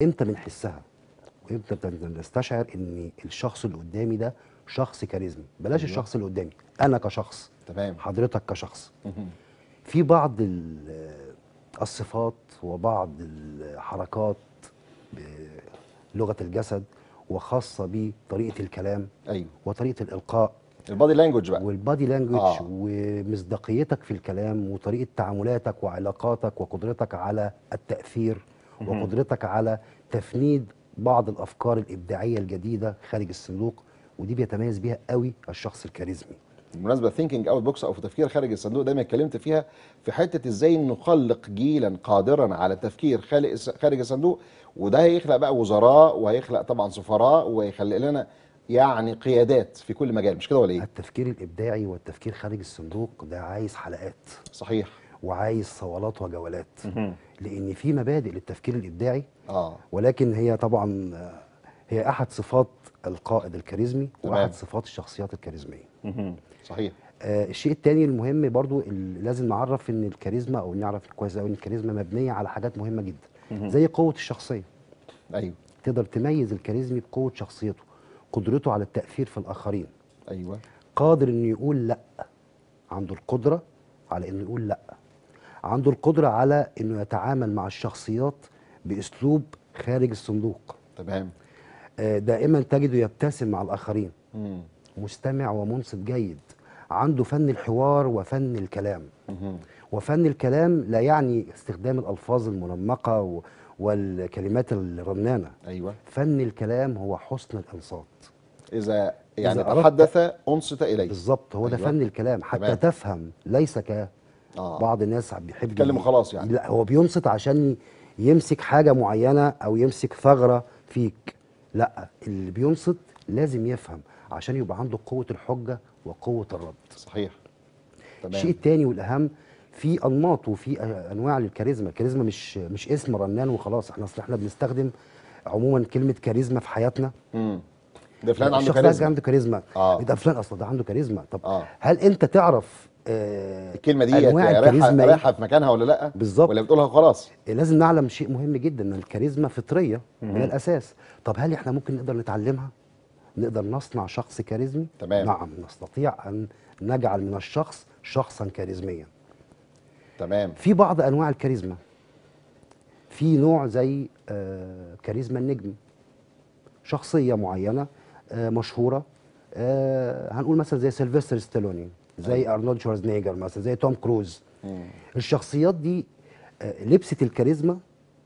امتى بنحسها وامتى بنستشعر ان الشخص اللي قدامي ده شخص كاريزمي بلاش أيوة. الشخص اللي قدامي انا كشخص تمام حضرتك كشخص مهم. في بعض ال- الصفات وبعض الحركات بلغه الجسد وخاصه بطريقه الكلام ايوه وطريقه الالقاء البادي لانجوج بقى والبادي لانجوج آه. ومصداقيتك في الكلام وطريقه تعاملاتك وعلاقاتك وقدرتك على التاثير مهم. وقدرتك على تفنيد بعض الافكار الابداعيه الجديده خارج الصندوق ودي بيتميز بيها قوي الشخص الكاريزمي بالمناسبه ثينكينج اوت بوكس او في تفكير خارج الصندوق دايما اتكلمت فيها في حته ازاي نخلق جيلا قادرا على التفكير خارج خارج الصندوق وده هيخلق بقى وزراء وهيخلق طبعا سفراء وهيخلق لنا يعني قيادات في كل مجال مش كده ولا ايه؟ التفكير الابداعي والتفكير خارج الصندوق ده عايز حلقات صحيح وعايز صولات وجولات مهم. لان في مبادئ للتفكير الابداعي اه ولكن هي طبعا آه، هي احد صفات القائد الكاريزمي تمام. واحد صفات الشخصيات الكاريزميه مهم. صحيح آه الشيء الثاني المهم برضو اللي لازم نعرف ان الكاريزما او نعرف كويس قوي ان الكاريزما مبنيه على حاجات مهمه جدا مهم. زي قوه الشخصيه ايوه تقدر تميز الكاريزمي بقوه شخصيته قدرته على التاثير في الاخرين ايوه قادر انه يقول لا عنده القدره على انه يقول لا عنده القدره على انه يتعامل مع الشخصيات باسلوب خارج الصندوق تمام آه، دائما تجده يبتسم مع الاخرين مم. مستمع ومنصت جيد عنده فن الحوار وفن الكلام مهم. وفن الكلام لا يعني استخدام الالفاظ المنمقه و- والكلمات الرنانه ايوه فن الكلام هو حسن الانصات اذا يعني إذا أردت- تحدث انصت اليه بالظبط هو ده أيوة. فن الكلام حتى تمام. تفهم ليس ك اه بعض الناس بيحب يتكلم وخلاص يعني. لا هو بينصت عشان يمسك حاجه معينه او يمسك ثغره فيك لا اللي بينصت لازم يفهم عشان يبقى عنده قوه الحجه وقوه الرد صحيح تمام الشيء الثاني والاهم في انماط وفي انواع للكاريزما الكاريزما مش مش اسم رنان وخلاص احنا اصل احنا بنستخدم عموما كلمه كاريزما في حياتنا مم. ده فلان عنده الشخص ده كاريزما عنده كاريزما آه. ده فلان اصلا ده عنده كاريزما طب آه. هل انت تعرف آه الكلمه دي انواع رايحه الكاريزما إيه؟ رايحه في مكانها ولا لا بالظبط. ولا بتقولها خلاص لازم نعلم شيء مهم جدا ان الكاريزما فطريه مهم. هي الاساس طب هل احنا ممكن نقدر نتعلمها نقدر نصنع شخص كاريزمي تمام. نعم نستطيع ان نجعل من الشخص شخصا كاريزميا تمام في بعض انواع الكاريزما في نوع زي آه كاريزما النجم شخصيه معينه آه مشهوره آه هنقول مثلا زي سيلفستر ستالوني زي أيوة. ارنولد شوارزنيجر مثلا زي توم كروز مم. الشخصيات دي آه، لبست الكاريزما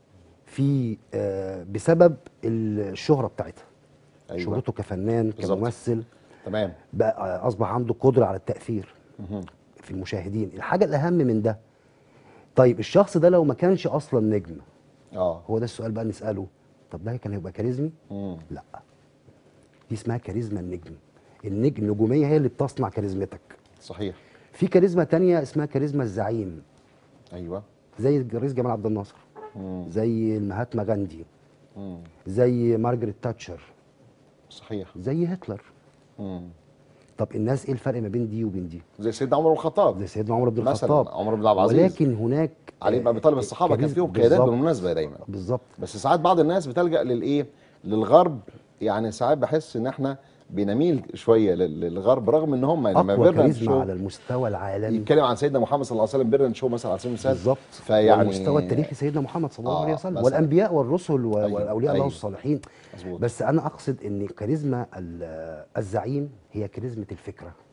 في آه، بسبب الشهرة بتاعتها أيوة. شهرته كفنان بالظبط. كممثل تمام بقى آه، أصبح عنده قدرة على التأثير مهم. في المشاهدين الحاجة الأهم من ده طيب الشخص ده لو ما كانش أصلا نجم اه هو ده السؤال بقى نسأله طب ده كان هيبقى كاريزمي؟ مم. لا دي اسمها كاريزما النجم النجم النجومية هي اللي بتصنع كاريزمتك صحيح في كاريزما تانية اسمها كاريزما الزعيم ايوه زي الرئيس جمال عبد الناصر مم. زي المهاتما غاندي مم. زي مارجريت تاتشر صحيح زي هتلر مم. طب الناس ايه الفرق ما بين دي وبين دي زي سيدنا عمر بن الخطاب زي سيدنا عمر بن مثلا الخطاب عمر بن عبد العزيز ولكن هناك علي بن ابي طالب الصحابه كان كاريزما- فيهم قيادات بالظبط. بالمناسبه دايما بالظبط بس ساعات بعض الناس بتلجا للايه للغرب يعني ساعات بحس ان احنا بنميل شويه لل- للغرب رغم ان هم لما اقوى بيرنا كاريزما شو على المستوى العالمي يتكلم عن سيدنا محمد صلى الله عليه وسلم بيرنا شو مثلا على سبيل المثال بالظبط فيعني والمستوى التاريخي سيدنا محمد صلى الله آه، عليه وسلم مثلا. والانبياء والرسل و- أيوة، والاولياء الله أيوة. الصالحين مظبوط بس انا اقصد ان كاريزما ال- الزعيم هي كاريزما الفكره